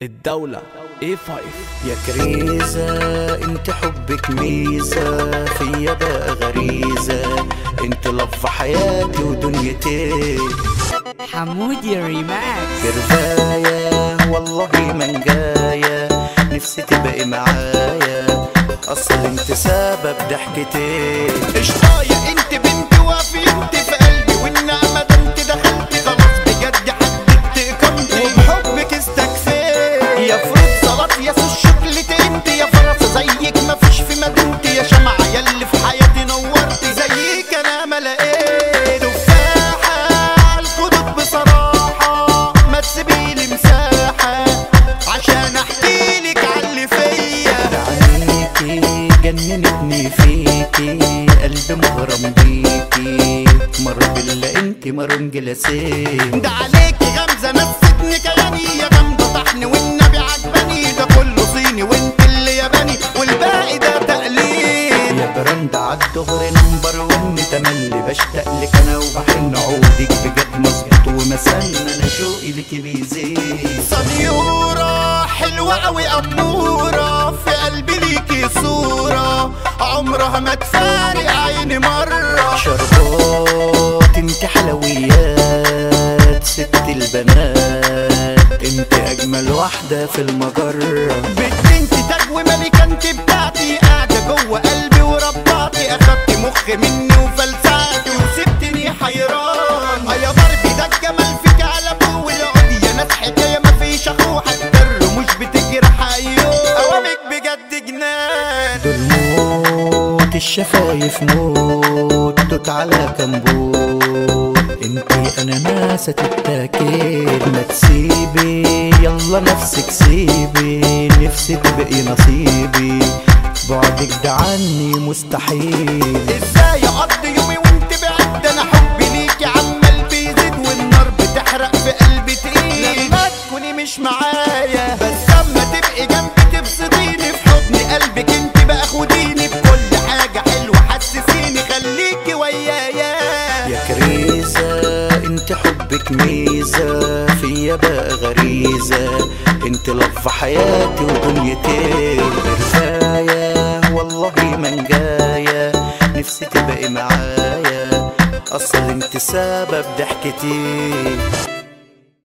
الدولة A5 يا كريزة انت حبك ميزة فيا بقى غريزة انت لف حياتي ودنيتي حمودي ريماكس كرفاية والله من جاية نفسي تبقي معايا اصل انت سبب ضحكتي قشطاية انت بنتي وفي انت في قلبي والنعمة ده انت دخلتي خلاص بجد حددت اقامتي وبحبك استكفيت يا فروت سلطة يا سوس شوكليت انت يا فرصة زيك مفيش في مدينتي يا شمعة ياللي في حياتي نورتي زيك انا ما لقيت تفاحة الخدود بصراحة ما تسيبيلي مساحة عشان احكيلك عاللي فيا عينيكي جننتني فيكي قلبي مغرم بيكي مر بالله انت مرون جلسين ده عليكي غمزة نستني كياني يا جامدة طحن والنبي عجباني ده كله صيني وانت اللي ياباني والباقي ده تقليد يا براند عالدغري نمبر ون تملي بشتاق لك انا وبحن عودك بجد مظبوط ومسن انا شوقي لك بيزيد صنيورة حلوة أوي أمورة في قلبي ليكي صورة عمرها ما تفارق عيني مرة شربات انت حلويات ست البنات انت اجمل واحدة في المجرة بنت انت تاج وملكة انت بتاعتي قاعدة جوه قلبي ورباطي أخدت مخي مني وفلسعتي وسبتني حيران آه يا باربي ده الجمال فيك على ابوه والعود يا ناس حكاية مفيش أخوه حتى مش بتجرح أيوه أوامك بجد جنان دول موت الشفايف موت توت على كمبوت انتي انا ناسة التاكيد ما تسيبي يلا نفسك سيبي نفسي تبقي نصيبي بعدك ده عني مستحيل ازاي اقضي يومي وانت بعد انا حبي ليكي عمال بيزيد والنار بتحرق في قلبي تقيل لما تكوني مش معايا بس اما تبقي جنبي تبسطيني في حضن قلبك انت بقى خديني بكل حاجة حلوة حسسيني خليكي ويايا يا كريزة انت حبك ميزة فيا بقى غريزة انت لف حياتي ودنيتي كفاية والله من جاية نفسي تبقي معايا اصل انت سبب ضحكتي